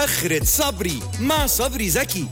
آخرة صبري مع صبري زكي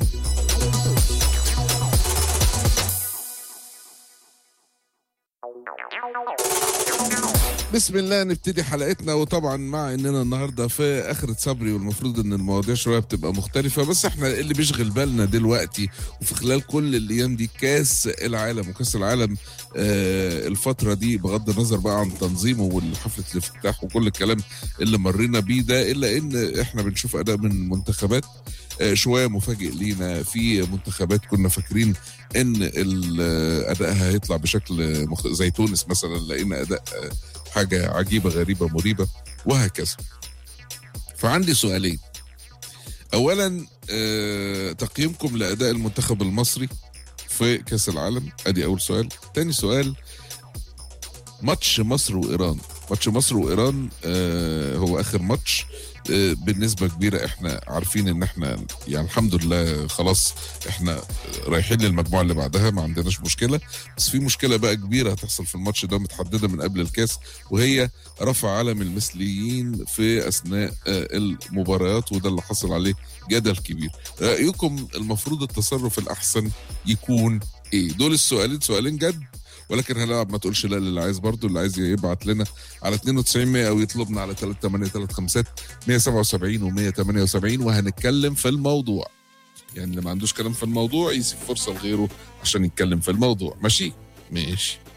بسم الله نبتدي حلقتنا وطبعا مع اننا النهارده في اخرة صبري والمفروض ان المواضيع شويه بتبقى مختلفه بس احنا اللي بيشغل بالنا دلوقتي وفي خلال كل الايام دي كاس العالم وكاس العالم آه الفتره دي بغض النظر بقى عن تنظيمه والحفله الافتتاح وكل الكلام اللي مرينا بيه ده الا ان احنا بنشوف اداء من منتخبات آه شويه مفاجئ لينا في منتخبات كنا فاكرين ان ال- ادائها هيطلع بشكل مخ... زي تونس مثلا لقينا اداء آه حاجه عجيبه غريبه مريبه وهكذا فعندي سؤالين اولا آه، تقييمكم لاداء المنتخب المصري في كاس العالم ادي اول سؤال تاني سؤال ماتش مصر وايران ماتش مصر وايران آه هو اخر ماتش آه بنسبه كبيره احنا عارفين ان احنا يعني الحمد لله خلاص احنا رايحين للمجموعه اللي بعدها ما عندناش مشكله بس في مشكله بقى كبيره هتحصل في الماتش ده متحدده من قبل الكاس وهي رفع علم المثليين في اثناء آه، المباريات وده اللي حصل عليه جدل كبير رايكم المفروض التصرف الاحسن يكون ايه دول السؤالين سؤالين جد ولكن هنلعب ما تقولش لا للي عايز برضه اللي عايز يبعت لنا على 92 100 او يطلبنا على 3835 177 و 178 وهنتكلم في الموضوع يعني اللي ما عندوش كلام في الموضوع يسيب فرصه لغيره عشان يتكلم في الموضوع ماشي ماشي